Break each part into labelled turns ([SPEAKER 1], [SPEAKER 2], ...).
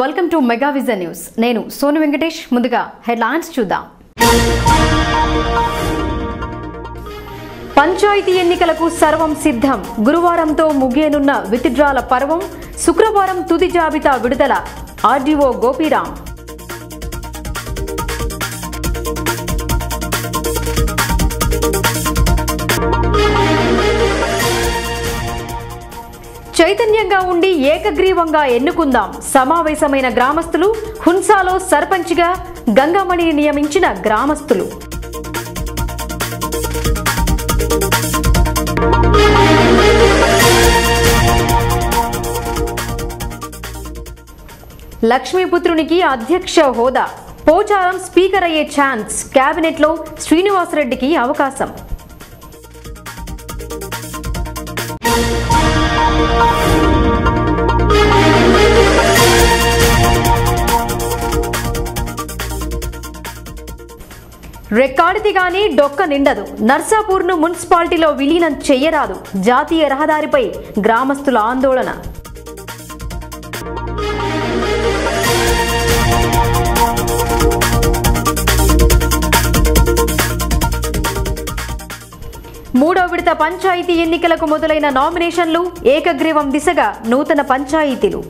[SPEAKER 1] Welcome to mega vision news నేను సోను వెంకటేష్ ముందుగా headlines చూద్దాం పంచాయతీ ఎన్నికలకు సర్వం సిద్ధం గురువారంతో ముగియనున్న విత్డ్రాల పర్వం శుక్రవారం తుది జాబితా విడుదల ఆర్డీఓ గోపీరాం చైతన్యంగా ఉండి ఏకగ్రీవంగా ఎన్నుకుందాం సమావేశమైన గ్రామస్తులు హున్సాలో సర్పంచ్గా గంగామణిని నియమించిన గ్రామస్తులు లక్ష్మీపుత్రునికి అధ్యక్ష హోదా పోచారం స్పీకర్ అయ్యే ఛాన్స్ కేబినెట్లో శ్రీనివాసరెడ్డికి అవకాశం రెక్కాడితి గాని డొక్క నిండదు నర్సాపూర్ను మున్సిపాలిటీలో విలీనం చెయ్యరాదు జాతీయ రహదారిపై గ్రామస్తుల ఆందోళన మూడో విడత పంచాయతీ ఎన్నికలకు మొదలైన నామినేషన్లు ఏకగ్రీవం దిశగా నూతన పంచాయతీలు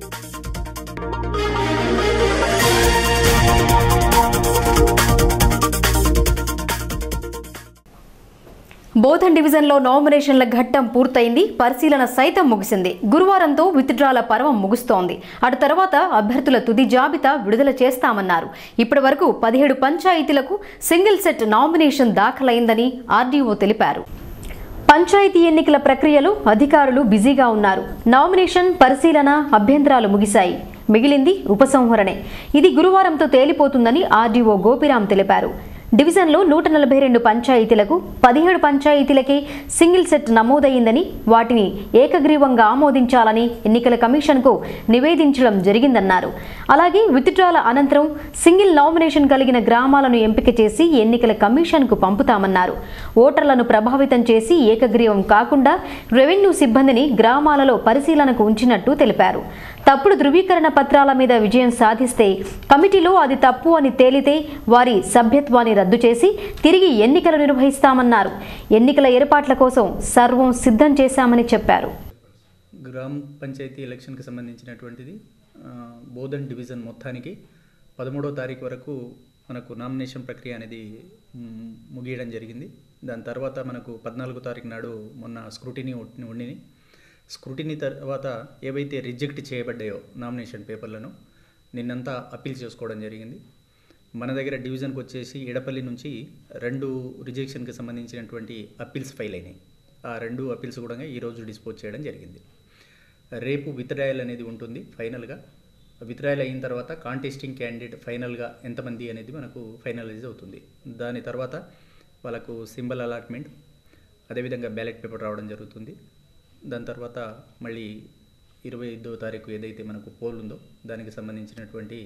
[SPEAKER 1] బోధన్ డివిజన్లో నామినేషన్ల ఘట్టం పూర్తయింది పరిశీలన సైతం ముగిసింది గురువారంతో విత్డ్రాల పర్వం ముగుస్తోంది అటు తర్వాత అభ్యర్థుల తుది జాబితా విడుదల చేస్తామన్నారు ఇప్పటి వరకు పదిహేడు పంచాయతీలకు సింగిల్ సెట్ నామినేషన్ దాఖలైందని ఆర్డీఓ తెలిపారు పంచాయతీ ఎన్నికల ప్రక్రియలో అధికారులు బిజీగా ఉన్నారు నామినేషన్ పరిశీలన అభ్యంతరాలు ముగిశాయి మిగిలింది ఉపసంహరణే ఇది గురువారంతో తేలిపోతుందని ఆర్డీఓ గోపిరాం తెలిపారు డివిజన్లో నూట నలభై రెండు పంచాయతీలకు పదిహేడు పంచాయతీలకే సింగిల్ సెట్ నమోదయ్యిందని వాటిని ఏకగ్రీవంగా ఆమోదించాలని ఎన్నికల కమిషన్కు నివేదించడం జరిగిందన్నారు అలాగే విత్డ్రాల అనంతరం సింగిల్ నామినేషన్ కలిగిన గ్రామాలను ఎంపిక చేసి ఎన్నికల కమిషన్కు పంపుతామన్నారు ఓటర్లను ప్రభావితం చేసి ఏకగ్రీవం కాకుండా రెవెన్యూ సిబ్బందిని గ్రామాలలో పరిశీలనకు ఉంచినట్టు తెలిపారు తప్పుడు ధృవీకరణ పత్రాల మీద విజయం సాధిస్తే కమిటీలో అది తప్పు అని తేలితే వారి సభ్యత్వాన్ని రద్దు చేసి తిరిగి ఎన్నికలు నిర్వహిస్తామన్నారు ఎన్నికల ఏర్పాట్ల కోసం సర్వం సిద్ధం చేశామని చెప్పారు
[SPEAKER 2] గ్రామ పంచాయతీ ఎలక్షన్కి సంబంధించినటువంటిది ఆ, బోధన్ డివిజన్ మొత్తానికి పదమూడో తారీఖు వరకు మనకు నామినేషన్ ప్రక్రియ అనేది మ్, ముగియడం జరిగింది దాని తర్వాత మనకు పద్నాలుగో తారీఖు నాడు మొన్న స్క్రూటినీ ఉట్టి- ఉండిని స్క్రూటినీ తర్వాత ఏవైతే రిజెక్ట్ చేయబడ్డాయో నామినేషన్ పేపర్లను నిన్నంతా అప్పీల్ చేసుకోవడం జరిగింది మన దగ్గర డివిజన్కి వచ్చేసి ఎడపల్లి నుంచి రెండు రిజెక్షన్కి సంబంధించినటువంటి అప్పీల్స్ ఫైల్ అయినాయి ఆ రెండు అప్పీల్స్ కూడా ఈరోజు డిస్పోజ్ చేయడం జరిగింది రేపు విత్డ్రాయల్ అనేది ఉంటుంది ఫైనల్గా విత్డ్రాయల్ అయిన తర్వాత కాంటెస్టింగ్ క్యాండిడేట్ ఫైనల్గా ఎంతమంది అనేది మనకు ఫైనలైజ్ అవుతుంది దాని తర్వాత వాళ్ళకు సింబల్ అలాట్మెంట్ అదేవిధంగా బ్యాలెట్ పేపర్ రావడం జరుగుతుంది దాని తర్వాత మళ్ళీ ఇరవై ఐదో తారీఖు ఏదైతే మనకు పోల్ ఉందో దానికి సంబంధించినటువంటి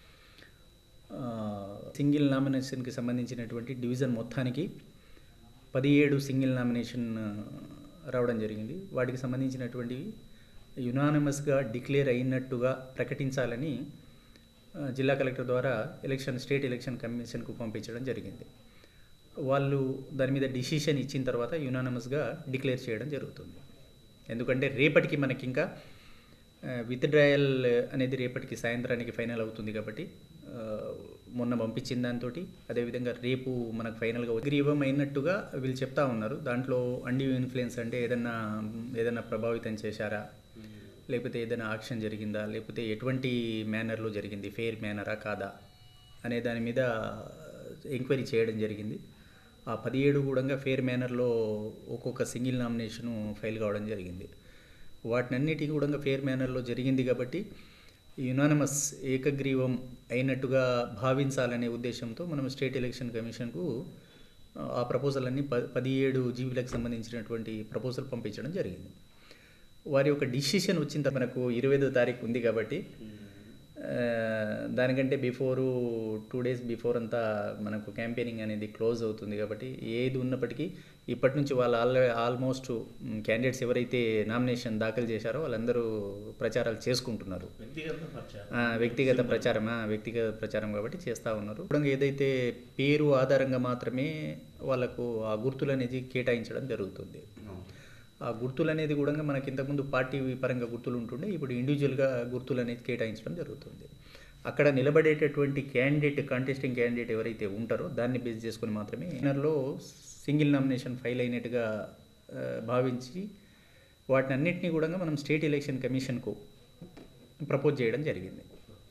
[SPEAKER 2] ఆ, సింగిల్ నామినేషన్కి సంబంధించినటువంటి డివిజన్ మొత్తానికి పదిహేడు సింగిల్ నామినేషన్ ఆ, రావడం జరిగింది వాటికి సంబంధించినటువంటివి యునానిమస్గా డిక్లేర్ అయినట్టుగా ప్రకటించాలని ఆ, జిల్లా కలెక్టర్ ద్వారా ఎలక్షన్ స్టేట్ ఎలక్షన్ కమిషన్కు పంపించడం జరిగింది వాళ్ళు దాని మీద డిసిషన్ ఇచ్చిన తర్వాత యునానమస్గా డిక్లేర్ చేయడం జరుగుతుంది ఎందుకంటే రేపటికి మనకి ఇంకా విత్డ్రాయల్ అనేది రేపటికి సాయంత్రానికి ఫైనల్ అవుతుంది కాబట్టి ఆ, మొన్న పంపించిన దాంతో అదేవిధంగా రేపు మనకు ఫైనల్గా గ్రీవం అయినట్టుగా వీళ్ళు చెప్తా ఉన్నారు దాంట్లో అండి ఇన్ఫ్లుయెన్స్ అంటే ఏదన్నా ఏదన్నా ప్రభావితం చేశారా లేకపోతే ఏదైనా ఆక్షన్ జరిగిందా లేకపోతే ఎటువంటి మేనర్లో జరిగింది ఫెయిర్ మేనరా కాదా అనే దాని మీద ఎంక్వైరీ చేయడం జరిగింది ఆ పదిహేడు కూడా ఫెయిర్ మేనర్లో ఒక్కొక్క సింగిల్ నామినేషను ఫైల్ కావడం జరిగింది వాటినన్నిటికీ కూడా ఫెయిర్ మేనర్లో జరిగింది కాబట్టి యునానమస్ ఏకగ్రీవం అయినట్టుగా భావించాలనే ఉద్దేశంతో మనం స్టేట్ ఎలక్షన్ కమిషన్కు ఆ ప్రపోజల్ అన్ని ప పదిహేడు జీవీలకు సంబంధించినటువంటి ప్రపోజల్ పంపించడం జరిగింది వారి యొక్క డిసిషన్ వచ్చిన తర్వాత మనకు ఇరవైదో తారీఖు ఉంది కాబట్టి ఆ, దానికంటే బిఫోరు టూ డేస్ బిఫోర్ అంతా మనకు క్యాంపెయినింగ్ అనేది క్లోజ్ అవుతుంది కాబట్టి ఏది ఉన్నప్పటికీ ఇప్పటి నుంచి వాళ్ళు ఆల్ ఆల్మోస్ట్ క్యాండిడేట్స్ ఎవరైతే నామినేషన్ దాఖలు చేశారో వాళ్ళందరూ ప్రచారాలు చేసుకుంటున్నారు ఆ, వ్యక్తిగత ప్రచారం ఆ, వ్యక్తిగత ప్రచారం కాబట్టి చేస్తూ ఉన్నారు ఇప్పుడు ఏదైతే పేరు ఆధారంగా మాత్రమే వాళ్ళకు ఆ గుర్తులు అనేది కేటాయించడం జరుగుతుంది ఆ గుర్తులు అనేది కూడా మనకి ఇంతకుముందు పార్టీ పరంగా గుర్తులు ఉంటుండే ఇప్పుడు ఇండివిజువల్గా గుర్తులు అనేది కేటాయించడం జరుగుతుంది అక్కడ నిలబడేటటువంటి క్యాండిడేట్ కాంటెస్టింగ్ క్యాండిడేట్ ఎవరైతే ఉంటారో దాన్ని బేస్ చేసుకొని మాత్రమే విన్నర్లో సింగిల్ నామినేషన్ ఫైల్ అయినట్టుగా ఆ, భావించి వాటిని అన్నింటినీ కూడా మనం స్టేట్ ఎలక్షన్ కమిషన్కు ప్రపోజ్ చేయడం జరిగింది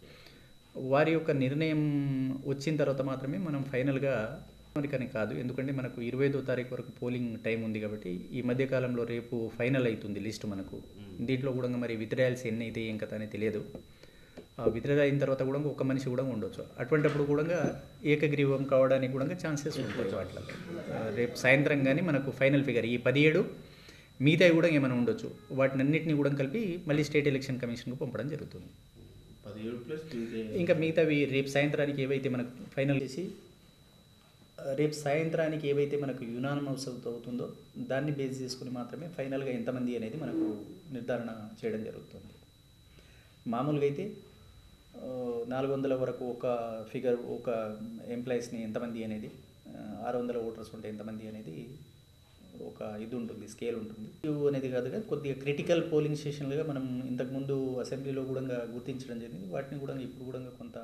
[SPEAKER 2] వారి యొక్క నిర్ణయం వచ్చిన తర్వాత మాత్రమే మనం ఫైనల్గా అమెరికాని కాదు ఎందుకంటే మనకు ఇరవై ఐదో తారీఖు వరకు పోలింగ్ టైం ఉంది కాబట్టి ఈ మధ్య కాలంలో రేపు ఫైనల్ అవుతుంది లిస్ట్ మనకు దీంట్లో కూడా మరి విత్డ్రాయల్స్ ఎన్ని అయితే ఏం కథ అనేది తెలియదు ఆ విత్డ్రా అయిన తర్వాత కూడా ఒక మనిషి కూడా ఉండొచ్చు అటువంటిప్పుడు కూడా ఏకగ్రీవం కావడానికి కూడా ఛాన్సెస్ ఉంటాయి వాటిలో ఆ, రేపు సాయంత్రం కానీ మనకు ఫైనల్ ఫిగర్ ఈ పదిహేడు మిగతావి కూడా ఏమైనా ఉండొచ్చు వాటిని అన్నింటినీ కూడా కలిపి మళ్ళీ స్టేట్ ఎలక్షన్ కమిషన్కు పంపడం జరుగుతుంది
[SPEAKER 3] పదిహేడు ప్లస్
[SPEAKER 2] ఇంకా మిగతావి రేపు సాయంత్రానికి ఏవైతే మనకు ఫైనల్ చేసి ఆ, రేపు సాయంత్రానికి ఏవైతే మనకు యునానమస్ అవుతుందో దాన్ని బేస్ చేసుకుని మాత్రమే ఫైనల్గా ఎంతమంది అనేది మనకు నిర్ధారణ చేయడం జరుగుతుంది మామూలుగా అయితే ఆ, నాలుగు వందల వరకు ఒక ఫిగర్ ఒక ఎంప్లాయీస్ని ఎంతమంది అనేది ఆ, ఆరు వందల ఓటర్స్ ఉంటే ఎంతమంది అనేది ఒక ఇది ఉంటుంది స్కేల్ ఉంటుంది ఇది అనేది కాదుగా కొద్దిగా క్రిటికల్ పోలింగ్ స్టేషన్లుగా మనం ఇంతకుముందు అసెంబ్లీలో కూడా గుర్తించడం జరిగింది వాటిని కూడా ఇప్పుడు కూడా కొంత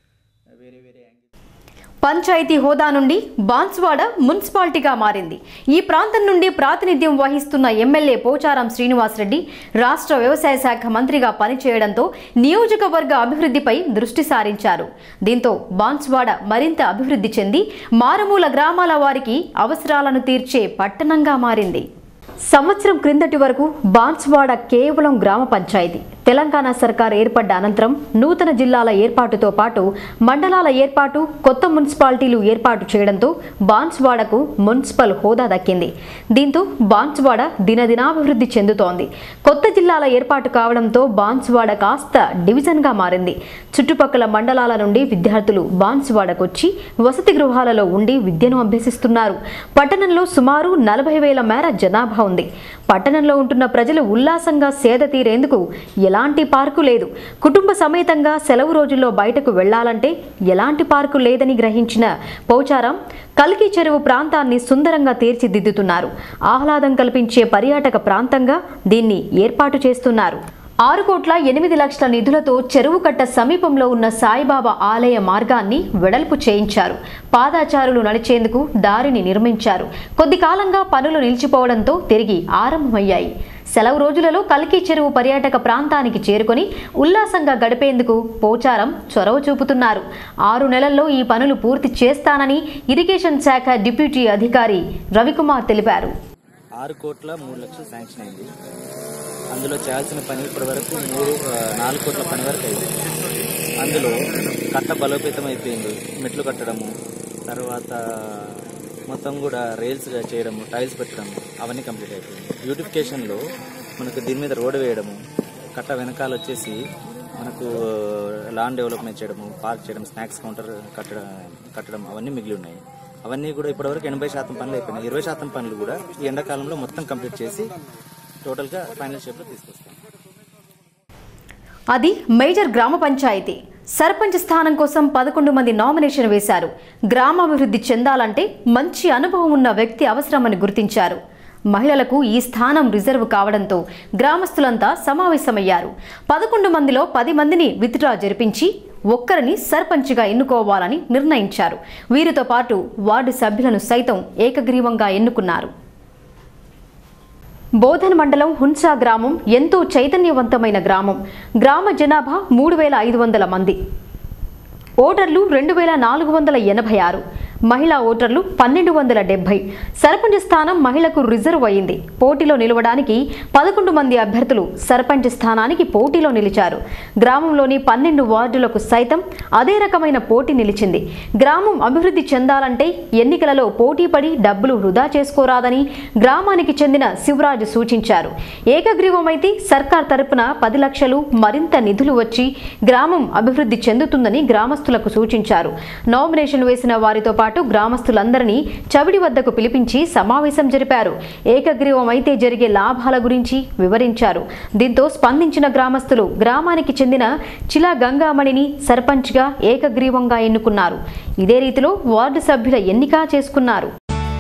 [SPEAKER 2] వేరే వేరే యాంగిల్
[SPEAKER 1] పంచాయతీ హోదా నుండి బాన్స్వాడ మున్సిపాలిటీగా మారింది ఈ ప్రాంతం నుండి ప్రాతినిధ్యం వహిస్తున్న ఎమ్మెల్యే పోచారం శ్రీనివాసరెడ్డి రాష్ట్ర వ్యవసాయ శాఖ మంత్రిగా పనిచేయడంతో నియోజకవర్గ అభివృద్ధిపై దృష్టి సారించారు దీంతో బాన్స్వాడ మరింత అభివృద్ధి చెంది మారుమూల గ్రామాల వారికి అవసరాలను తీర్చే పట్టణంగా మారింది సంవత్సరం క్రిందటి వరకు బాన్స్వాడ కేవలం గ్రామ పంచాయతీ తెలంగాణ సర్కార్ ఏర్పడ్డ అనంతరం నూతన జిల్లాల ఏర్పాటుతో పాటు మండలాల ఏర్పాటు కొత్త మున్సిపాలిటీలు ఏర్పాటు చేయడంతో బాన్స్వాడకు మున్సిపల్ హోదా దక్కింది దీంతో బాన్స్వాడ దినదినాభివృద్ధి చెందుతోంది కొత్త జిల్లాల ఏర్పాటు కావడంతో బాన్స్వాడ కాస్త డివిజన్గా మారింది చుట్టుపక్కల మండలాల నుండి విద్యార్థులు బాన్స్వాడకు వచ్చి వసతి గృహాలలో ఉండి విద్యను అభ్యసిస్తున్నారు పట్టణంలో సుమారు నలభై వేల మేర జనాభా ఉంది పట్టణంలో ఉంటున్న ప్రజలు ఉల్లాసంగా సేద తీరేందుకు ఎలాంటి పార్కు లేదు కుటుంబ సమేతంగా సెలవు రోజుల్లో బయటకు వెళ్లాలంటే ఎలాంటి పార్కు లేదని గ్రహించిన పౌచారం కల్కి చెరువు ప్రాంతాన్ని సుందరంగా తీర్చిదిద్దుతున్నారు ఆహ్లాదం కల్పించే పర్యాటక ప్రాంతంగా దీన్ని ఏర్పాటు చేస్తున్నారు ఆరు కోట్ల ఎనిమిది లక్షల నిధులతో చెరువు కట్ట సమీపంలో ఉన్న సాయిబాబా ఆలయ మార్గాన్ని వెడల్పు చేయించారు పాదాచారులు నడిచేందుకు దారిని నిర్మించారు కొద్ది కాలంగా పనులు నిలిచిపోవడంతో తిరిగి ఆరంభమయ్యాయి సెలవు రోజులలో కల్కి చెరువు పర్యాటక ప్రాంతానికి చేరుకొని ఉల్లాసంగా గడిపేందుకు పోచారం చొరవ చూపుతున్నారు ఆరు నెలల్లో ఈ పనులు పూర్తి చేస్తానని ఇరిగేషన్ శాఖ డిప్యూటీ అధికారి రవికుమార్ తెలిపారు
[SPEAKER 4] ఆరు కోట్ల మూడు లక్షలు శాంక్షన్ అయింది అందులో చేయాల్సిన పని ఇప్పటి వరకు మూడు ఆ, నాలుగు కోట్ల పని వరకు అయింది అందులో కట్ట బలోపేతం అయిపోయింది మెట్లు కట్టడము తర్వాత మొత్తం కూడా రైల్స్గా చేయడము టైల్స్ పెట్టడము అవన్నీ కంప్లీట్ అయిపోయింది బ్యూటిఫికేషన్లో మనకు దీని మీద రోడ్డు వేయడము కట్ట వెనకాల వచ్చేసి మనకు లాన్ డెవలప్మెంట్ చేయడము పార్క్ చేయడం స్నాక్స్ కౌంటర్ కట్టడం కట్టడం అవన్నీ మిగిలి ఉన్నాయి అవన్నీ కూడా ఇప్పటివరకు ఎనభై శాతం పనులు అయిపోయినాయి ఇరవై శాతం పనులు కూడా ఈ ఎండాకాలంలో మొత్తం కంప్లీట్ చేసి టోటల్గా ఫైనల్ షేప్లో తీసుకొస్తాం
[SPEAKER 1] అది మేజర్ గ్రామ పంచాయతీ సర్పంచ్ స్థానం కోసం పదకొండు మంది నామినేషన్ వేశారు గ్రామాభివృద్ధి చెందాలంటే మంచి అనుభవం ఉన్న వ్యక్తి అవసరమని గుర్తించారు మహిళలకు ఈ స్థానం రిజర్వ్ కావడంతో గ్రామస్తులంతా సమావేశమయ్యారు పదకొండు మందిలో పది మందిని విత్డ్రా జరిపించి ఒక్కరిని సర్పంచ్గా ఎన్నుకోవాలని నిర్ణయించారు వీరితో పాటు వార్డు సభ్యులను సైతం ఏకగ్రీవంగా ఎన్నుకున్నారు బోధన్ మండలం హున్సా గ్రామం ఎంతో చైతన్యవంతమైన గ్రామం గ్రామ జనాభా మూడు వేల ఐదు వందల మంది ఓటర్లు రెండు వేల నాలుగు వందల ఎనభై ఆరు మహిళా ఓటర్లు పన్నెండు వందల డెబ్బై సర్పంచ్ స్థానం మహిళకు రిజర్వ్ అయింది పోటీలో నిలవడానికి పదకొండు మంది అభ్యర్థులు సర్పంచ్ స్థానానికి పోటీలో నిలిచారు గ్రామంలోని పన్నెండు వార్డులకు సైతం అదే రకమైన పోటీ నిలిచింది గ్రామం అభివృద్ధి చెందాలంటే ఎన్నికలలో పోటీ పడి డబ్బులు వృధా చేసుకోరాదని గ్రామానికి చెందిన శివరాజు సూచించారు ఏకగ్రీవమైతే సర్కార్ తరపున పది లక్షలు మరింత నిధులు వచ్చి గ్రామం అభివృద్ధి చెందుతుందని గ్రామస్తులకు సూచించారు నామినేషన్ వేసిన వారితో పాటు పాటు గ్రామస్తులందరినీ చవిడి వద్దకు పిలిపించి సమావేశం జరిపారు ఏకగ్రీవం అయితే జరిగే లాభాల గురించి వివరించారు దీంతో స్పందించిన గ్రామస్తులు గ్రామానికి చెందిన చిలా గంగామణిని సర్పంచ్గా ఏకగ్రీవంగా ఎన్నుకున్నారు ఇదే రీతిలో వార్డు సభ్యుల ఎన్నిక చేసుకున్నారు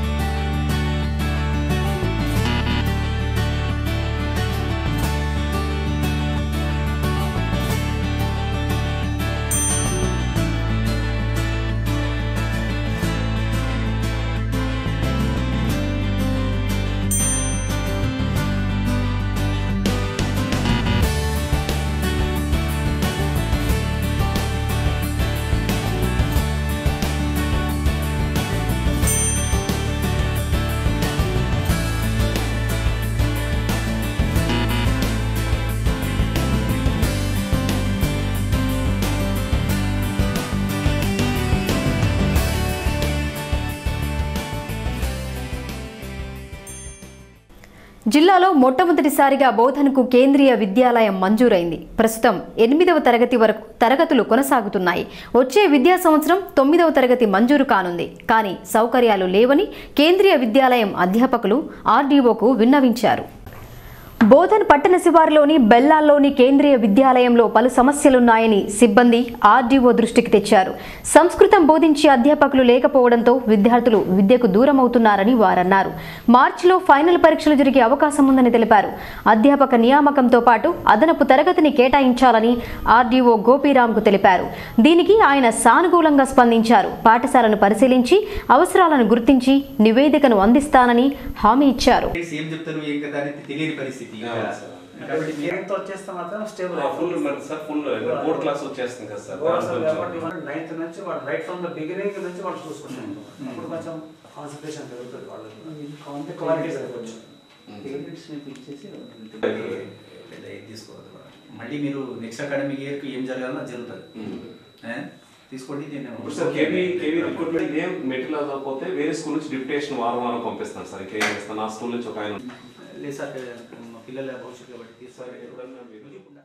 [SPEAKER 1] జిల్లాలో మొట్టమొదటిసారిగా బోధనకు కేంద్రీయ విద్యాలయం మంజూరైంది ప్రస్తుతం ఎనిమిదవ తరగతి వరకు తరగతులు కొనసాగుతున్నాయి వచ్చే విద్యా సంవత్సరం తొమ్మిదవ తరగతి మంజూరు కానుంది కానీ సౌకర్యాలు లేవని కేంద్రీయ విద్యాలయం అధ్యాపకులు ఆర్డీఓకు విన్నవించారు బోధన్ పట్టణ శివారులోని బెల్లాల్లోని కేంద్రీయ విద్యాలయంలో పలు సమస్యలున్నాయని సిబ్బంది ఆర్డీఓ దృష్టికి తెచ్చారు సంస్కృతం బోధించే అధ్యాపకులు లేకపోవడంతో విద్యార్థులు విద్యకు దూరమవుతున్నారని వారన్నారు మార్చిలో ఫైనల్ పరీక్షలు జరిగే అవకాశం ఉందని తెలిపారు అధ్యాపక నియామకంతో పాటు అదనపు తరగతిని కేటాయించాలని ఆర్డీఓ గోపీరాంకు తెలిపారు దీనికి ఆయన సానుకూలంగా స్పందించారు పాఠశాలను పరిశీలించి అవసరాలను గుర్తించి నివేదికను అందిస్తానని హామీ ఇచ్చారు
[SPEAKER 2] ఏం చెప్తారు ఏం కదా అనేది తెలియని పరిస్థితి ఇంకా.
[SPEAKER 3] కాబట్టి మీరంతా వచ్చేస్తే మాత్రం స్టేబుల్
[SPEAKER 5] ఫుల్ మరి సార్ ఫుల్ ఫోర్త్ క్లాస్ వచ్చేస్తుంది కదా సార్ దాని కొంచెం
[SPEAKER 3] నైన్త్ నుంచి వాడు రైట్ ఫ్రమ్ ద బిగినింగ్ నుంచి వాడు చూసుకుంటాం అప్పుడు కొంచెం కాన్సన్ట్రేషన్ పెరుగుతుంది వాళ్ళకి క్వాలిటీ పెరగచ్చు
[SPEAKER 2] పెద్ద ఏం తీసుకోవద్దు కూడా. మళ్ళీ మీరు నెక్స్ట్ అకాడమిక్ ఇయర్ కి ఏం జరగాలో అది జరుగుతుంది ఏ? తీసుకోండి నేను
[SPEAKER 5] ఇప్పుడు సార్ కేవీ కేవీ రిక్రూట్మెంట్ ఏం మెటీరియల్ అవ్వకపోతే వేరే స్కూల్ నుంచి డిప్యుటేషన్ వారం వారం పంపిస్తాను సార్ ఇంకేం చేస్తాను నా స్కూల్ నుంచి ఒక ఆయన
[SPEAKER 2] లేదు సార్ మా పిల్లల భవిష్యత్తు కాబట్టి తీసుకోవాలి
[SPEAKER 5] ఎప్పుడన్నా మీరు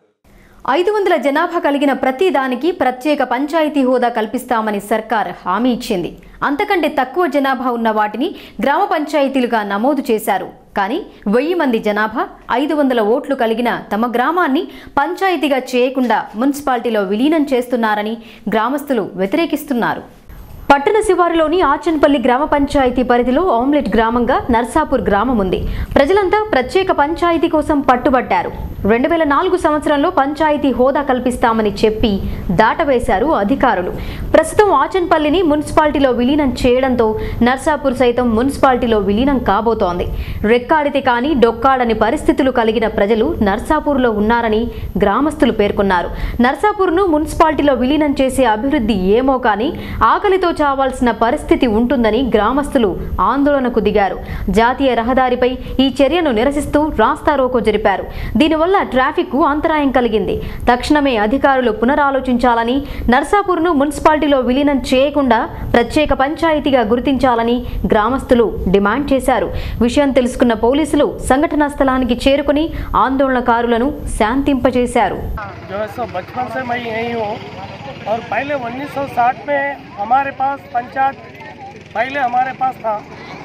[SPEAKER 1] ఐదు వందల జనాభా కలిగిన ప్రతి దానికి ప్రత్యేక పంచాయతీ హోదా కల్పిస్తామని సర్కార్ హామీ ఇచ్చింది అంతకంటే తక్కువ జనాభా ఉన్న వాటిని గ్రామ పంచాయతీలుగా నమోదు చేశారు కానీ వెయ్యి మంది జనాభా ఐదు వందల ఓట్లు కలిగిన తమ గ్రామాన్ని పంచాయతీగా చేయకుండా మున్సిపాలిటీలో విలీనం చేస్తున్నారని గ్రామస్తులు వ్యతిరేకిస్తున్నారు పట్టణ శివారులోని ఆచన్పల్లి గ్రామ పంచాయతీ పరిధిలో ఆమ్లెట్ గ్రామంగా నర్సాపూర్ గ్రామం ఉంది ప్రజలంతా ప్రత్యేక పంచాయతీ కోసం పట్టుబట్టారు రెండు వేల నాలుగు సంవత్సరంలో పంచాయతీ హోదా కల్పిస్తామని చెప్పి దాటవేశారు అధికారులు ప్రస్తుతం ఆచన్పల్లిని మున్సిపాలిటీలో విలీనం చేయడంతో నర్సాపూర్ సైతం మున్సిపాలిటీలో విలీనం కాబోతోంది రెక్కాడితే కానీ డొక్కాడని పరిస్థితులు కలిగిన ప్రజలు నర్సాపూర్లో ఉన్నారని గ్రామస్తులు పేర్కొన్నారు నర్సాపూర్ను మున్సిపాలిటీలో విలీనం చేసే అభివృద్ధి ఏమో కానీ ఆకలితో చావాల్సిన పరిస్థితి ఉంటుందని గ్రామస్తులు ఆందోళనకు దిగారు జాతీయ రహదారిపై ఈ చర్యను నిరసిస్తూ రాస్తారోకో జరిపారు దీనివల్ల ట్రాఫిక్ కు అంతరాయం కలిగింది తక్షణమే అధికారులు పునరాలోచించాలని నర్సాపూర్ను మున్సిపాలిటీలో విలీనం చేయకుండా ప్రత్యేక పంచాయతీగా గుర్తించాలని గ్రామస్తులు డిమాండ్ చేశారు విషయం తెలుసుకున్న పోలీసులు సంఘటనా స్థలానికి చేరుకుని ఆందోళనకారులను శాంతింపజేశారు
[SPEAKER 6] जो है सो बचपन से मैं यही हूँ और पहले 1960 में हमारे पास पंचायत पहले हमारे पास था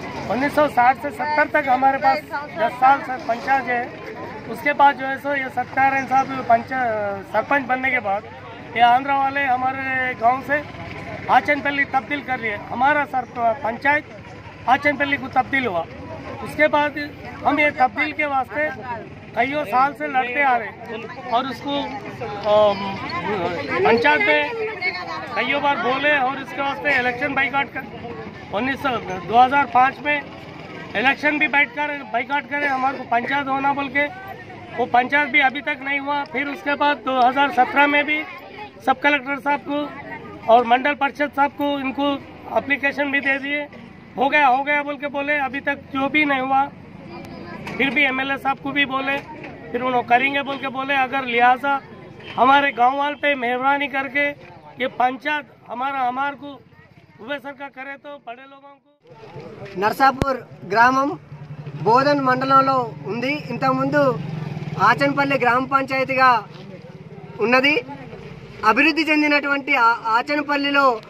[SPEAKER 6] 1960 से 70 तक हमारे पास 10 साल से पंचायत है उसके बाद जो है सो ये सत्यानारायण साहब पंचायत सरपंच बनने के बाद ये आंध्र वाले हमारे गांव से आचनपल्ली तब्दील कर लिए हमारा सर पंचायत आचनपल्ली को तब्दील हुआ उसके बाद हम ये तब्दील के वास्ते कईयों साल से लड़ते आ रहे और उसको अम, पंचायत में कईयों बार बोले और इसके वास्ते इलेक्शन बाइकाट कर उन्नीस सौ दो हजार पाँच में इलेक्शन भी बैठ कर बाइकाट करे हमारे को पंचायत होना बोल के वो पंचायत भी अभी तक नहीं हुआ फिर उसके बाद 2017 में भी सब कलेक्टर साहब को और मंडल परिषद साहब को इनको एप्लीकेशन भी दे दिए हो गया हो गया बोल के बोले अभी तक जो भी नहीं हुआ फिर भी एमएलए साहब को भी बोले फिर उन्होंने करेंगे बोल के बोले अगर लिहाजा हमारे गांव वाल पे मेहरबानी करके ये पंचायत हमारा हमार को उबे सरकार करे तो बड़े लोगों को
[SPEAKER 7] నర్సాపూర్ గ్రామం బోధన్ మండలంలో ఉంది ఇంతకుముందు ఆచన్పల్లి గ్రామ పంచాయతీగా ఉన్నది అభివృద్ధి చెందినటువంటి ఆ- ఆచనపల్లిలో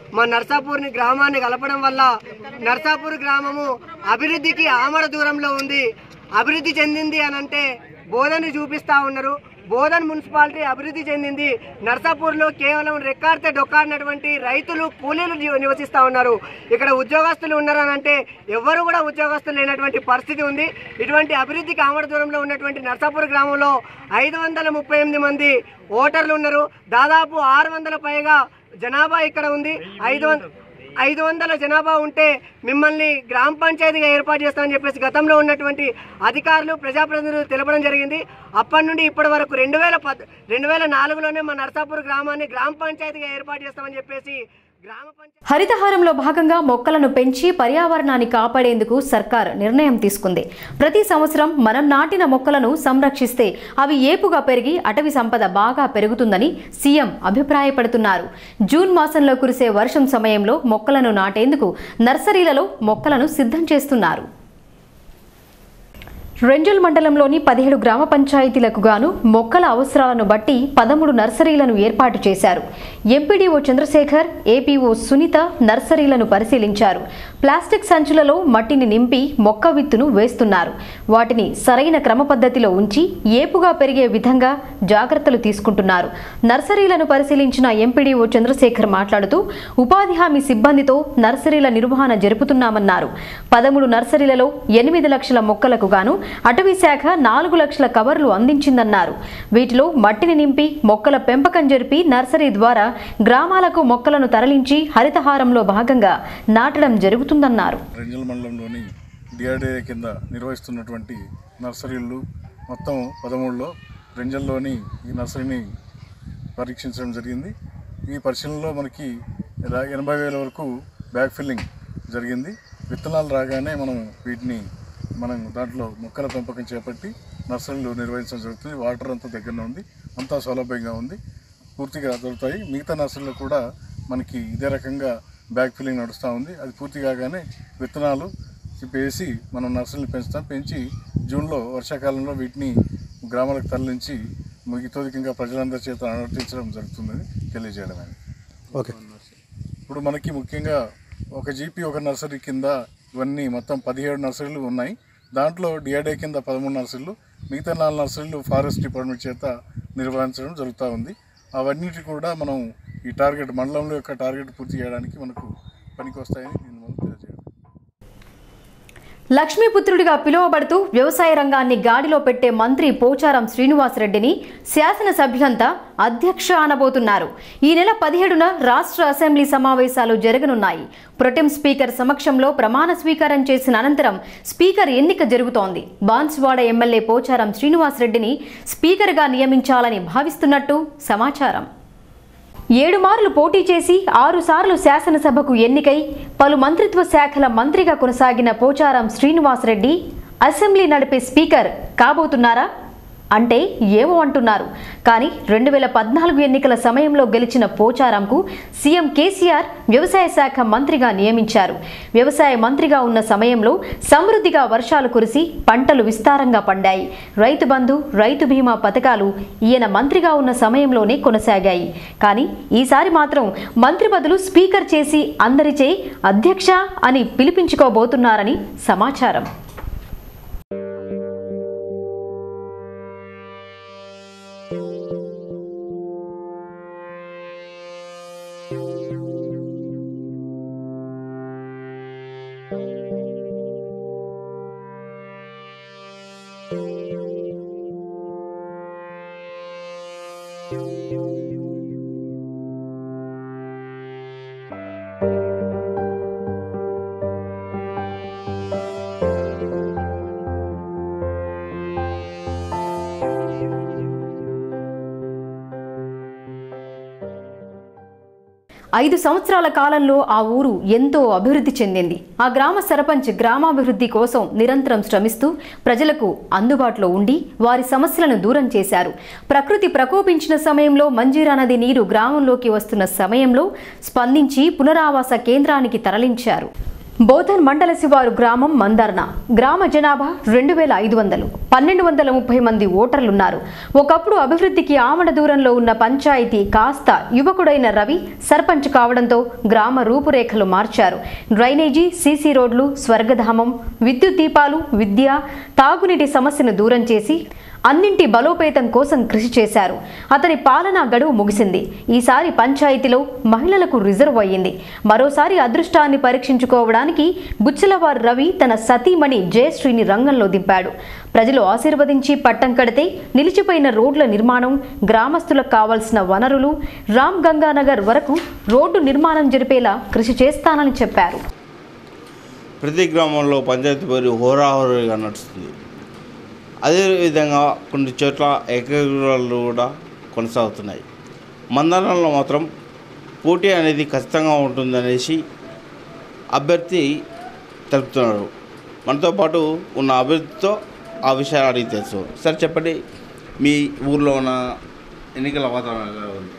[SPEAKER 7] మా నర్సాపూర్ని గ్రామాన్ని కలపడం వల్ల నర్సాపూర్ గ్రామము అభివృద్ధికి ఆమడ దూరంలో ఉంది అభివృద్ధి చెందింది అని అంటే బోధని చూపిస్తా ఉన్నారు బోధన్ మున్సిపాలిటీ అభివృద్ధి చెందింది నర్సాపూర్లో కేవలం రెక్కాడితే డొక్కాడినటువంటి రైతులు కూలీలు జీ- నివసిస్తా ఉన్నారు ఇక్కడ ఉద్యోగస్తులు ఉన్నారు అని అంటే ఎవరు కూడా ఉద్యోగస్తులు లేనటువంటి పరిస్థితి ఉంది ఇటువంటి అభివృద్ధికి ఆమడ దూరంలో ఉన్నటువంటి నర్సాపూర్ గ్రామంలో ఐదు వందల ముప్పై ఎనిమిది మంది ఓటర్లు ఉన్నారు దాదాపు ఆరు వందల పైగా జనాభా ఇక్కడ ఉంది ఐదు వంద ఐదు వందల జనాభా ఉంటే మిమ్మల్ని గ్రామ పంచాయతీగా ఏర్పాటు చేస్తామని చెప్పేసి గతంలో ఉన్నటువంటి అధికారులు ప్రజాప్రతినిధులు తెలపడం జరిగింది అప్పటి నుండి ఇప్పటి వరకు రెండు వేల పద్ రెండు వేల నాలుగులోనే మా నర్సాపూర్ గ్రామాన్ని గ్రామ పంచాయతీగా ఏర్పాటు చేస్తామని చెప్పేసి గ్రామ పంచాయతీ
[SPEAKER 1] హరితహారంలో భాగంగా మొక్కలను పెంచి పర్యావరణాన్ని కాపాడేందుకు సర్కార్ నిర్ణయం తీసుకుంది ప్రతి సంవత్సరం మనం నాటిన మొక్కలను సంరక్షిస్తే అవి ఏపుగా పెరిగి అటవీ సంపద బాగా పెరుగుతుందని సీఎం అభిప్రాయపడుతున్నారు జూన్ మాసంలో కురిసే వర్షం సమయంలో మొక్కలను నాటేందుకు నర్సరీలలో మొక్కలను సిద్ధం చేస్తున్నారు రెంజల్ మండలంలోని పదిహేడు గ్రామ పంచాయతీలకు గాను మొక్కల అవసరాలను బట్టి పదమూడు నర్సరీలను ఏర్పాటు చేశారు ఎంపీడీఓ చంద్రశేఖర్ ఏపీఓ సునీత నర్సరీలను పరిశీలించారు ప్లాస్టిక్ సంచులలో మట్టిని నింపి మొక్క విత్తును వేస్తున్నారు వాటిని సరైన క్రమ పద్ధతిలో ఉంచి ఏపుగా పెరిగే విధంగా జాగ్రత్తలు తీసుకుంటున్నారు నర్సరీలను పరిశీలించిన ఎంపీడీఓ చంద్రశేఖర్ మాట్లాడుతూ ఉపాధి హామీ సిబ్బందితో నర్సరీల నిర్వహణ జరుపుతున్నామన్నారు పదమూడు నర్సరీలలో ఎనిమిది లక్షల మొక్కలకు గాను అటవీ శాఖ నాలుగు లక్షల కవర్లు అందించిందన్నారు వీటిలో మట్టిని నింపి మొక్కల పెంపకం జరిపి నర్సరీ ద్వారా గ్రామాలకు మొక్కలను తరలించి హరితహారంలో భాగంగా నాటడం జరుగుతుందన్నారు
[SPEAKER 8] రెంజల్ మండలంలోని డిఆర్డీఏ కింద నిర్వహిస్తున్నటువంటి నర్సరీలు మొత్తం పదమూడులో రెంజల్లోని ఈ నర్సరీని పరీక్షించడం జరిగింది ఈ పరిశీలనలో మనకి రా- ఎనభై వేల వరకు బ్యాగ్ ఫిల్లింగ్ జరిగింది విత్తనాలు రాగానే మనం వీటిని మనం దాంట్లో మొక్కల పెంపకం చేపట్టి నర్సరీలు నిర్వహించడం జరుగుతుంది వాటర్ అంతా దగ్గరనే ఉంది అంతా సౌలభ్యంగా ఉంది పూర్తిగా దొరుకుతాయి మిగతా నర్సరీలో కూడా మనకి ఇదే రకంగా బ్యాగ్ ఫిల్లింగ్ నడుస్తూ ఉంది అది పూర్తి కాగానే విత్తనాలు వేసి మనం నర్సరీలు పెంచుతాం పెంచి జూన్లో వర్షాకాలంలో వీటిని గ్రామాలకు తరలించి మిగతాదికంగా ప్రజలందరి చేత అనువర్తించడం జరుగుతుందని తెలియజేయడమే
[SPEAKER 9] ఓకే
[SPEAKER 8] ఇప్పుడు మనకి ముఖ్యంగా ఒక జీపీ ఒక నర్సరీ కింద ఇవన్నీ మొత్తం పదిహేడు నర్సరీలు ఉన్నాయి దాంట్లో డిఆర్డే కింద పదమూడు నర్సరీలు మిగతా నాలుగు నర్సరీలు ఫారెస్ట్ డిపార్ట్మెంట్ చేత నిర్వహించడం జరుగుతూ ఉంది అవన్నిటి కూడా మనం ఈ టార్గెట్ మండలంలో యొక్క టార్గెట్ పూర్తి చేయడానికి మనకు పనికి వస్తాయని దీని మనం తెలియజేయాలి
[SPEAKER 1] లక్ష్మీపుత్రుడిగా పిలువబడుతూ వ్యవసాయ రంగాన్ని గాడిలో పెట్టే మంత్రి పోచారం శ్రీనివాసరెడ్డిని శాసనసభ్యులంతా అధ్యక్ష అనబోతున్నారు ఈ నెల పదిహేడున రాష్ట్ర అసెంబ్లీ సమావేశాలు జరగనున్నాయి ప్రొటెం స్పీకర్ సమక్షంలో ప్రమాణ స్వీకారం చేసిన అనంతరం స్పీకర్ ఎన్నిక జరుగుతోంది బాన్స్వాడ ఎమ్మెల్యే పోచారం శ్రీనివాసరెడ్డిని స్పీకర్గా నియమించాలని భావిస్తున్నట్టు సమాచారం ఏడు మార్లు పోటీ చేసి ఆరు సార్లు శాసనసభకు ఎన్నికై పలు మంత్రిత్వ శాఖల మంత్రిగా కొనసాగిన పోచారం శ్రీనివాసరెడ్డి అసెంబ్లీ నడిపే స్పీకర్ కాబోతున్నారా అంటే ఏమో అంటున్నారు కానీ రెండు వేల పద్నాలుగు ఎన్నికల సమయంలో గెలిచిన పోచారంకు సీఎం కేసీఆర్ వ్యవసాయ శాఖ మంత్రిగా నియమించారు వ్యవసాయ మంత్రిగా ఉన్న సమయంలో సమృద్ధిగా వర్షాలు కురిసి పంటలు విస్తారంగా పండాయి రైతు బంధు రైతు బీమా పథకాలు ఈయన మంత్రిగా ఉన్న సమయంలోనే కొనసాగాయి కానీ ఈసారి మాత్రం మంత్రి బదులు స్పీకర్ చేసి అందరిచే అధ్యక్ష అని పిలిపించుకోబోతున్నారని సమాచారం ఐదు సంవత్సరాల కాలంలో ఆ ఊరు ఎంతో అభివృద్ధి చెందింది ఆ గ్రామ సర్పంచ్ గ్రామాభివృద్ధి కోసం నిరంతరం శ్రమిస్తూ ప్రజలకు అందుబాటులో ఉండి వారి సమస్యలను దూరం చేశారు ప్రకృతి ప్రకోపించిన సమయంలో మంజీరా నది నీరు గ్రామంలోకి వస్తున్న సమయంలో స్పందించి పునరావాస కేంద్రానికి తరలించారు బోధన్ మండల శివారు గ్రామం మందర్న గ్రామ జనాభా రెండు వేల ఐదు వందలు పన్నెండు వందల ముప్పై మంది ఓటర్లున్నారు ఒకప్పుడు అభివృద్ధికి ఆమడ దూరంలో ఉన్న పంచాయతీ కాస్త యువకుడైన రవి సర్పంచ్ కావడంతో గ్రామ రూపురేఖలు మార్చారు డ్రైనేజీ సీసీ రోడ్లు స్వర్గధామం విద్యుత్ దీపాలు విద్య తాగునీటి సమస్యను దూరం చేసి అన్నింటి బలోపేతం కోసం కృషి చేశారు అతని పాలనా గడువు ముగిసింది ఈసారి పంచాయతీలో మహిళలకు రిజర్వ్ అయ్యింది మరోసారి అదృష్టాన్ని పరీక్షించుకోవడానికి బుచ్చలవారు రవి తన సతీమణి జయశ్రీని రంగంలో దింపాడు ప్రజలు ఆశీర్వదించి పట్టం కడితే నిలిచిపోయిన రోడ్ల నిర్మాణం గ్రామస్తులకు కావాల్సిన వనరులు రామ్ గంగానగర్ వరకు రోడ్డు నిర్మాణం జరిపేలా కృషి చేస్తానని చెప్పారు
[SPEAKER 9] ప్రతి గ్రామంలో పంచాయతీ పరి హోరాహోరీగా నడుస్తుంది అదేవిధంగా కొన్ని చోట్ల ఏకగ్రాలు కూడా కొనసాగుతున్నాయి మందనంలో మాత్రం పోటీ అనేది ఖచ్చితంగా ఉంటుందనేసి అభ్యర్థి తెలుపుతున్నారు మనతో పాటు ఉన్న అభ్యర్థితో ఆ విషయాలు అడిగి తెలుసు సార్ చెప్పండి మీ ఊర్లో ఉన్న ఎన్నికల వాతావరణం ఎలా ఉంది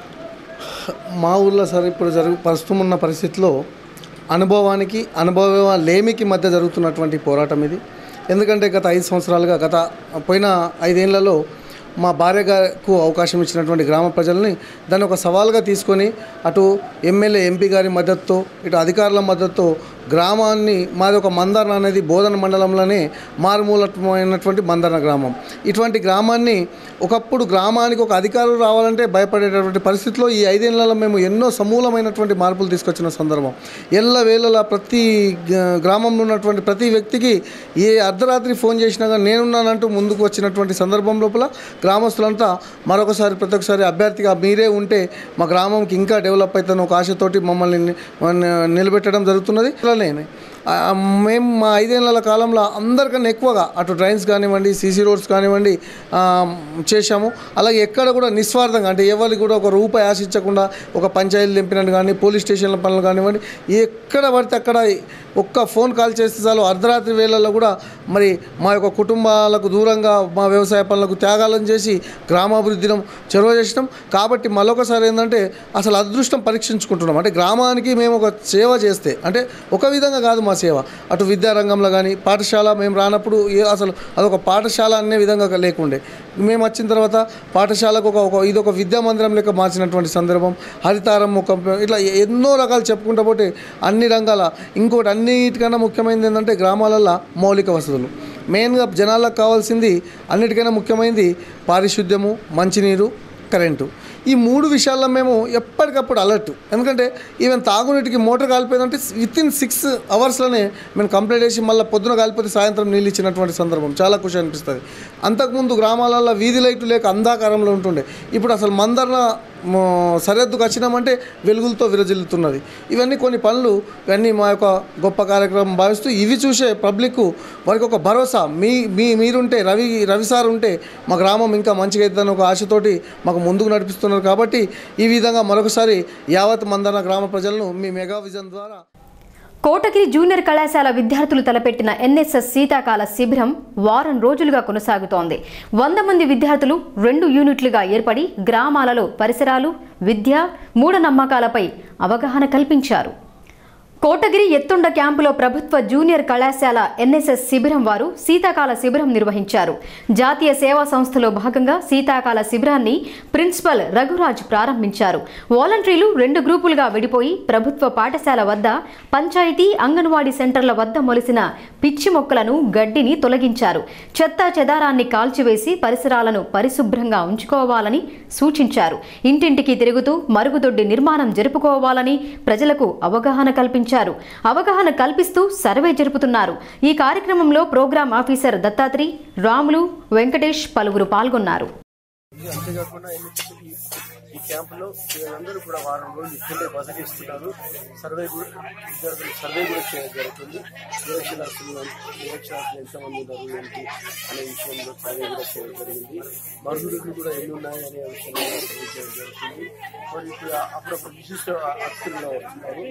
[SPEAKER 10] మా ఊర్లో సార్ ఇప్పుడు జరుగు ప్రస్తుతం ఉన్న పరిస్థితిలో అనుభవానికి అనుభవ లేమికి మధ్య జరుగుతున్నటువంటి పోరాటం ఇది ఎందుకంటే గత ఐదు సంవత్సరాలుగా గత పోయిన ఐదేళ్లలో మా భార్యకు అవకాశం ఇచ్చినటువంటి గ్రామ ప్రజల్ని దాన్ని ఒక సవాల్గా తీసుకొని అటు ఎమ్మెల్యే ఎంపీ గారి మద్దతుతో ఇటు అధికారుల మద్దతుతో గ్రామాన్ని మాది ఒక మందరణ అనేది బోధన మండలంలోనే మారుమూలమైనటువంటి మందరణ గ్రామం ఇటువంటి గ్రామాన్ని ఒకప్పుడు గ్రామానికి ఒక అధికారులు రావాలంటే భయపడేటటువంటి పరిస్థితిలో ఈ ఐదేళ్లలో మేము ఎన్నో సమూలమైనటువంటి మార్పులు తీసుకొచ్చిన సందర్భం ఎల్ల వేళలా ప్రతి గ- గ్రామంలో ఉన్నటువంటి ప్రతి వ్యక్తికి ఏ అర్ధరాత్రి ఫోన్ చేసినా కానీ నేనున్నానంటూ ముందుకు వచ్చినటువంటి సందర్భం లోపల గ్రామస్తులంతా మరొకసారి ప్రతి ఒక్కసారి అభ్యర్థిగా మీరే ఉంటే మా గ్రామంకి ఇంకా డెవలప్ అవుతుందని ఒక ఆశతోటి మమ్మల్ని ని- ని- నిలబెట్టడం జరుగుతున్నది అలానే ఆ, మేము మా ఐదేళ్ల కాలంలో అందరికన్నా ఎక్కువగా అటు డ్రైన్స్ కానివ్వండి సీసీ రోడ్స్ కానివ్వండి ఆ, చేశాము అలాగే ఎక్కడ కూడా నిస్వార్థంగా అంటే ఎవరికి కూడా ఒక రూపాయి ఆశించకుండా ఒక పంచాయతీలు నింపినట్టు కానీ పోలీస్ స్టేషన్ల పనులు కానివ్వండి ఎక్కడ పడితే అక్కడ ఒక్క ఫోన్ కాల్ చేస్తే చాలు అర్ధరాత్రి వేళల్లో కూడా మరి మా యొక్క కుటుంబాలకు దూరంగా మా వ్యవసాయ పనులకు త్యాగాలను చేసి గ్రామాభివృద్ధిని చొరవ చేసినాం కాబట్టి మరొకసారి ఏంటంటే అసలు అదృష్టం పరీక్షించుకుంటున్నాం అంటే గ్రామానికి మేము ఒక సేవ చేస్తే అంటే ఒక విధంగా కాదు మా సేవ అటు విద్యారంగంలో కానీ పాఠశాల మేము రానప్పుడు ఏ అసలు అదొక పాఠశాల అనే విధంగా లేకుండే మేము వచ్చిన తర్వాత పాఠశాలకు ఒక ఒక ఇది ఒక విద్యా మందిరం లెక్క మార్చినటువంటి సందర్భం హరితారం ఒక ఇట్లా ఎన్నో రకాలు చెప్పుకుంటా పోతే అన్ని రంగాల ఇంకోటి అన్నిటికన్నా ముఖ్యమైనది ఏంటంటే గ్రామాలలో మౌలిక వసతులు మెయిన్గా జనాలకు కావాల్సింది అన్నిటికైనా ముఖ్యమైనది పారిశుద్ధ్యము మంచినీరు కరెంటు ఈ మూడు విషయాల్లో మేము ఎప్పటికప్పుడు అలర్ట్ ఎందుకంటే ఈవెన్ తాగునీటికి మోటార్ కాలిపోయిందంటే విత్ ఇన్ సిక్స్ అవర్స్లోనే మేము కంప్లీట్ చేసి మళ్ళీ పొద్దున కాలిపోతే సాయంత్రం నీళ్ళు ఇచ్చినటువంటి సందర్భం చాలా ఖుషి అనిపిస్తుంది అంతకుముందు గ్రామాలలో వీధి లైట్లు లేక అంధాకారంలో ఉంటుండే ఇప్పుడు అసలు మందర్న మ, సరిహద్దుకు వచ్చినామంటే వెలుగులతో విరజిల్లుతున్నది ఇవన్నీ కొన్ని పనులు ఇవన్నీ మా యొక్క గొప్ప కార్యక్రమం భావిస్తూ ఇవి చూసే పబ్లిక్ వారికి ఒక భరోసా మీ మీ మీరుంటే రవి రవి సార్ ఉంటే మా గ్రామం ఇంకా మంచిగా అవుతుందని ఒక ఆశతోటి మాకు ముందుకు నడిపిస్తున్నారు కాబట్టి ఈ విధంగా మరొకసారి యావత్ మందన గ్రామ ప్రజలను మీ మెగా విజన్ ద్వారా
[SPEAKER 1] కోటగిరి జూనియర్ కళాశాల విద్యార్థులు తలపెట్టిన ఎన్ఎస్ఎస్ శీతాకాల శిబిరం వారం రోజులుగా కొనసాగుతోంది వంద మంది విద్యార్థులు రెండు యూనిట్లుగా ఏర్పడి గ్రామాలలో పరిసరాలు విద్య మూఢనమ్మకాలపై అవగాహన కల్పించారు కోటగిరి ఎత్తుండ క్యాంపులో ప్రభుత్వ జూనియర్ కళాశాల ఎన్ఎస్ఎస్ శిబిరం వారు శీతాకాల శిబిరం నిర్వహించారు జాతీయ సేవా సంస్థలో భాగంగా శీతాకాల శిబిరాన్ని ప్రిన్సిపల్ రఘురాజ్ ప్రారంభించారు వాలంటీర్లు రెండు గ్రూపులుగా విడిపోయి ప్రభుత్వ పాఠశాల వద్ద పంచాయతీ అంగన్వాడీ సెంటర్ల వద్ద మొలిసిన పిచ్చి మొక్కలను గడ్డిని తొలగించారు చెత్త చెదారాన్ని కాల్చివేసి పరిసరాలను పరిశుభ్రంగా ఉంచుకోవాలని సూచించారు ఇంటింటికి తిరుగుతూ మరుగుదొడ్డి నిర్మాణం జరుపుకోవాలని ప్రజలకు అవగాహన కల్పించారు అవగాహన కల్పిస్తూ సర్వే జరుపుతున్నారు ఈ కార్యక్రమంలో ప్రోగ్రాం ఆఫీసర్ దత్తాత్రి రాములు వెంకటేష్ పలువురు పాల్గొన్నారు
[SPEAKER 6] అంతేకాకుండా ఎన్నికలు ఈ- ఈ క్యాంపులో వీళ్ళందరూ కూడా వారం రోజులు ఇక్కడే బస చేస్తున్నారు సర్వే కూడా విద్యార్థులు సర్వే కూడా చేయడం జరుగుతుంది నిరక్షరాస్యులు నిరక్షరాస్యులు ఎంతమంది ఉన్నారు ఏంటి అనే విషయంలో సర్వే కూడా చేయడం జరిగింది మరుగుదొడ్లు కూడా ఎన్ని ఉన్నాయి అనే విషయంలో కూడా సర్వే చేయడం జరుగుతుంది మరి ఇప్పుడు అప్పుడప్పుడు విశిష్ట అతిథులుగా వస్తున్నారు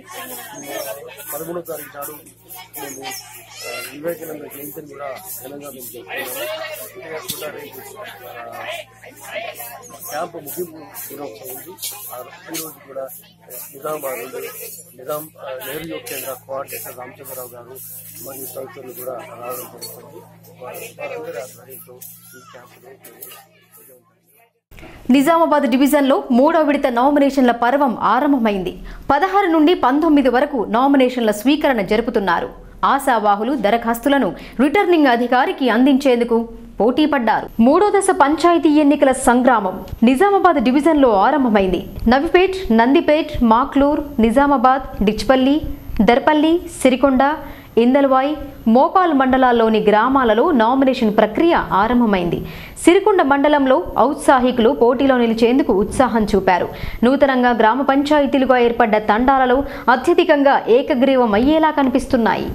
[SPEAKER 6] పదమూడో తారీఖు నాడు మేము ఆ, వివేకానంద జయంతిని కూడా ఘనంగా మేము జరుపుకున్నాము అంతేకాకుండా రేపు ఆ, క్యాంపు ముగింపు దినం వచ్చింది ఆ ఈ రోజు కూడా నిజామాబాద్ నుండి నిజాం ఆ, నెహ్రూ యువ కేంద్ర కోఆర్డినేటర్ రామచంద్రరావు గారు మరియు తదితరులు కూడా రావడం జరుగుతుంది వారి వారందరి ఆధ్వర్యంతో ఈ క్యాంపులో విజయవంతం
[SPEAKER 1] నిజామాబాద్ డివిజన్లో మూడో విడత నామినేషన్ల పర్వం ఆరంభమైంది పదహారు నుండి పంతొమ్మిది వరకు నామినేషన్ల స్వీకరణ జరుపుతున్నారు ఆశావాహులు దరఖాస్తులను రిటర్నింగ్ అధికారికి అందించేందుకు పోటీ పడ్డారు మూడో దశ పంచాయతీ ఎన్నికల సంగ్రామం నిజామాబాద్ డివిజన్లో ఆరంభమైంది నవిపేట్ నందిపేట్ మాక్లూర్ నిజామాబాద్ డిచ్పల్లి దర్పల్లి సిరికొండ ఇందల్వాయ్ మోపాల్ మండలాల్లోని గ్రామాలలో నామినేషన్ ప్రక్రియ ఆరంభమైంది సిరికొండ మండలంలో ఔత్సాహికులు పోటీలో నిలిచేందుకు ఉత్సాహం చూపారు నూతనంగా గ్రామ పంచాయతీలుగా ఏర్పడ్డ తండాలలో అత్యధికంగా ఏకగ్రీవం అయ్యేలా కనిపిస్తున్నాయి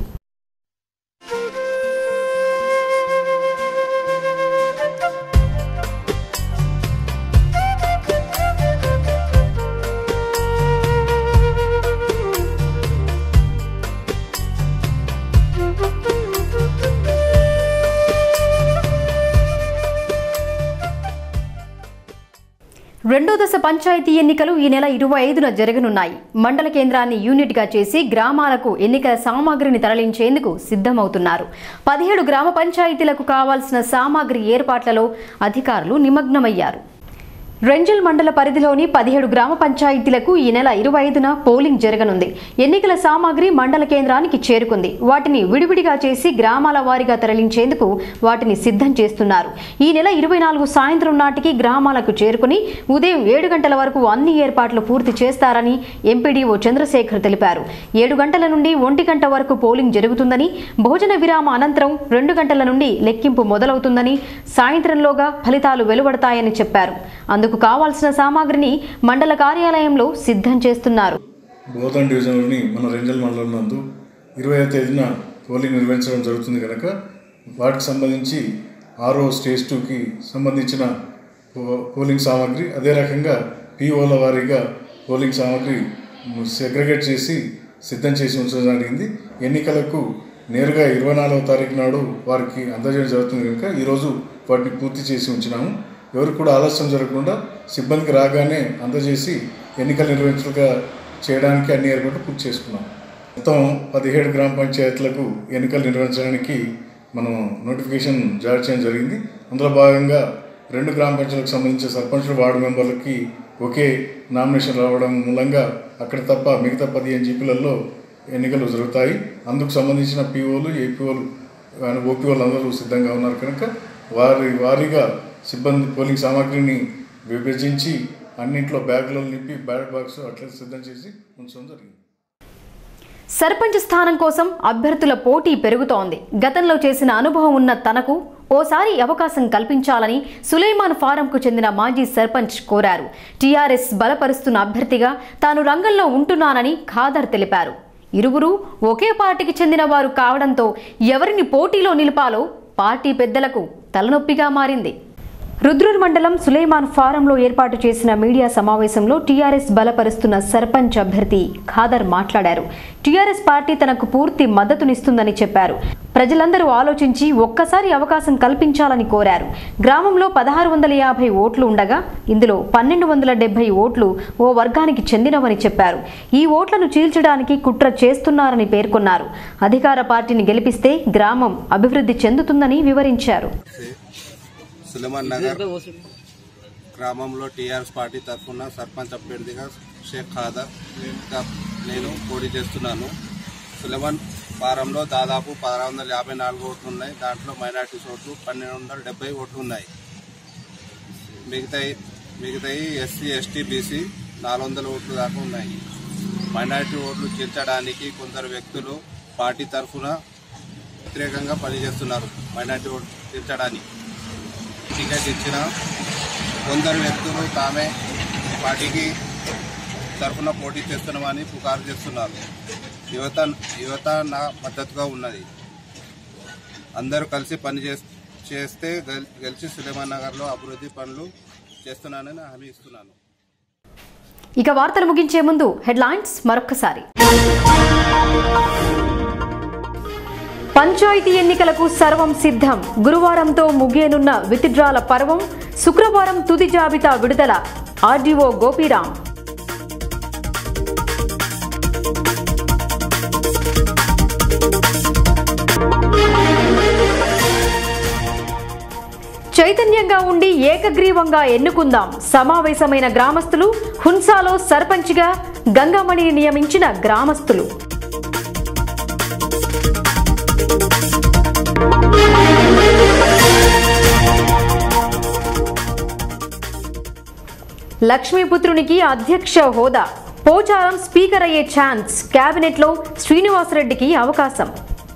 [SPEAKER 1] రెండో దశ పంచాయతీ ఎన్నికలు ఈ నెల ఇరవై ఐదున జరగనున్నాయి మండల కేంద్రాన్ని యూనిట్గా చేసి గ్రామాలకు ఎన్నికల సామాగ్రిని తరలించేందుకు సిద్ధమవుతున్నారు పదిహేడు గ్రామ పంచాయతీలకు కావాల్సిన సామాగ్రి ఏర్పాట్లలో అధికారులు నిమగ్నమయ్యారు రెంజల్ మండల పరిధిలోని పదిహేడు గ్రామ పంచాయతీలకు ఈ నెల ఇరవై ఐదున పోలింగ్ జరగనుంది ఎన్నికల సామాగ్రి మండల కేంద్రానికి చేరుకుంది వాటిని విడివిడిగా చేసి గ్రామాల వారీగా తరలించేందుకు వాటిని సిద్ధం చేస్తున్నారు ఈ నెల ఇరవై నాలుగు సాయంత్రం నాటికి గ్రామాలకు చేరుకుని ఉదయం ఏడు గంటల వరకు అన్ని ఏర్పాట్లు పూర్తి చేస్తారని ఎంపీడీఓ చంద్రశేఖర్ తెలిపారు ఏడు గంటల నుండి ఒంటి గంట వరకు పోలింగ్ జరుగుతుందని భోజన విరామ అనంతరం రెండు గంటల నుండి లెక్కింపు మొదలవుతుందని సాయంత్రంలోగా ఫలితాలు వెలువడతాయని చెప్పారు అందుకు కావాల్సిన సామాగ్రిని మండల కార్యాలయంలో సిద్ధం చేస్తున్నారు
[SPEAKER 8] బోధన్ డివిజన్లోని మన రెంజల్ మండలం నందు ఇరవై తేదీన పోలింగ్ నిర్వహించడం జరుగుతుంది కనుక వాటికి సంబంధించి ఆరో స్టేజ్ టూకి సంబంధించిన పో- పోలింగ్ సామాగ్రి అదే రకంగా పిఓల వారీగా పోలింగ్ సామాగ్రి సెగ్రిగేట్ చేసి సిద్ధం చేసి ఉంచడం జరిగింది ఎన్నికలకు నేరుగా ఇరవై నాలుగవ తారీఖు నాడు వారికి అందజేయడం జరుగుతుంది కనుక ఈరోజు వాటిని పూర్తి చేసి ఉంచినాము ఎవరికి కూడా ఆలస్యం జరగకుండా సిబ్బందికి రాగానే అందజేసి ఎన్నికలు నిర్వహించగా చేయడానికి అన్ని ఏర్పాట్లు పూర్తి చేసుకున్నాం మొత్తం పదిహేడు గ్రామ పంచాయతీలకు ఎన్నికలు నిర్వహించడానికి మనం నోటిఫికేషన్ జారీ చేయడం జరిగింది అందులో భాగంగా రెండు గ్రామ పంచాయతీలకు సంబంధించిన సర్పంచులు వార్డు మెంబర్లకి ఒకే నామినేషన్ రావడం మూలంగా అక్కడ తప్ప మిగతా పదిహేను జీపీలలో ఎన్నికలు జరుగుతాయి అందుకు సంబంధించిన పీఓలు ఏపీఓలు ఓపీఓలు అందరూ సిద్ధంగా ఉన్నారు కనుక వారి వారీగా సిబ్బంది పోలింగ్ సామాగ్రిని విభజించి అన్నింట్లో బ్యాగులలో నింపి బ్యాలెట్ బాక్స్ అట్లా సిద్ధం చేసి ఉంచడం జరిగింది
[SPEAKER 1] సర్పంచ్ స్థానం కోసం అభ్యర్థుల పోటీ పెరుగుతోంది గతంలో చేసిన అనుభవం ఉన్న తనకు ఓసారి అవకాశం కల్పించాలని సులేమాన్ ఫారంకు చెందిన మాజీ సర్పంచ్ కోరారు టీఆర్ఎస్ బలపరుస్తున్న అభ్యర్థిగా తాను రంగంలో ఉంటున్నానని ఖాదర్ తెలిపారు ఇరువురు ఒకే పార్టీకి చెందిన వారు కావడంతో ఎవరిని పోటీలో నిలపాలో పార్టీ పెద్దలకు తలనొప్పిగా మారింది రుద్రూర్ మండలం సులేమాన్ ఫారంలో ఏర్పాటు చేసిన మీడియా సమావేశంలో టీఆర్ఎస్ బలపరుస్తున్న సర్పంచ్ అభ్యర్థి ఖాదర్ మాట్లాడారు టీఆర్ఎస్ పార్టీ తనకు పూర్తి మద్దతునిస్తుందని చెప్పారు ప్రజలందరూ ఆలోచించి ఒక్కసారి అవకాశం కల్పించాలని కోరారు గ్రామంలో పదహారు వందల యాభై ఓట్లు ఉండగా ఇందులో పన్నెండు వందల డెబ్బై ఓట్లు ఓ వర్గానికి చెందినవని చెప్పారు ఈ ఓట్లను చీల్చడానికి కుట్ర చేస్తున్నారని పేర్కొన్నారు అధికార పార్టీని గెలిపిస్తే గ్రామం అభివృద్ధి చెందుతుందని వివరించారు
[SPEAKER 11] సులేమాన్ నగర్ గ్రామంలో టీఆర్ఎస్ పార్టీ తరఫున సర్పంచ్ అభ్యర్థిగా షేక్ ఖాదర్ గా నేను పోటీ చేస్తున్నాను సులేమాన్ ఫారంలో దాదాపు పదహారు వందల యాభై నాలుగు ఓట్లు ఉన్నాయి దాంట్లో మైనార్టీస్ ఓట్లు పన్నెండు వందల డెబ్బై ఓట్లు ఉన్నాయి మిగతాయి మిగతాయి ఎస్సీ ఎస్టీ బీసీ నాలుగు వందల ఓట్లు దాకా ఉన్నాయి మైనారిటీ ఓట్లు చేర్చడానికి కొందరు వ్యక్తులు పార్టీ తరఫున వ్యతిరేకంగా పనిచేస్తున్నారు మైనారిటీ ఓట్లు చేర్చడానికి టికెట్ ఇచ్చిన కొందరు వ్యక్తులు తామే పార్టీకి తరఫున పోటీ చేస్తున్నామని పుకారు చేస్తున్నారు యువత యువత నా మద్దతుగా ఉన్నది అందరూ కలిసి పని చేస్- చేస్తే గెల్- గెలిచి సులేమాన్ నగర్లో అభివృద్ధి పనులు చేస్తున్నానని హామీ ఇస్తున్నాను
[SPEAKER 1] ఇక వార్తలు ముగించే ముందు హెడ్లైన్స్ మరొక్కసారి పంచాయతీ ఎన్నికలకు సర్వం సిద్ధం గురువారంతో ముగియనున్న విత్డ్రాల పర్వం శుక్రవారం తుది జాబితా విడుదల ఆర్డీఓ గోపీరాం చైతన్యంగా ఉండి ఏకగ్రీవంగా ఎన్నుకుందాం సమావేశమైన గ్రామస్తులు హున్సాలో సర్పంచ్గా గంగమణిని నియమించిన గ్రామస్తులు లక్ష్మీపుత్రునికి అధ్యక్ష హోదా పోచారం స్పీకర్ అయ్యే ఛాన్స్ కేబినెట్లో శ్రీనివాసరెడ్డికి అవకాశం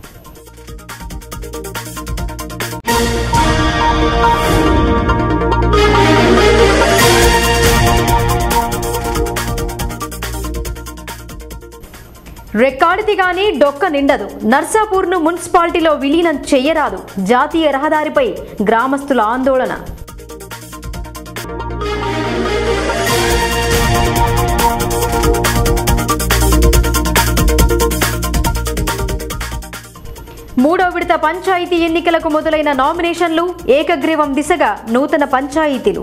[SPEAKER 1] రెక్కాడితి గాని డొక్క నిండదు నర్సాపూర్ను మున్సిపాలిటీలో విలీనం చెయ్యరాదు జాతీయ రహదారిపై గ్రామస్తుల ఆందోళన మూడో విడత పంచాయతీ ఎన్నికలకు మొదలైన నామినేషన్లు ఏకగ్రీవం దిశగా నూతన పంచాయతీలు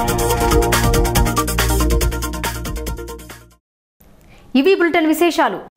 [SPEAKER 1] ఇవి బులెటిన్ విశేషాలు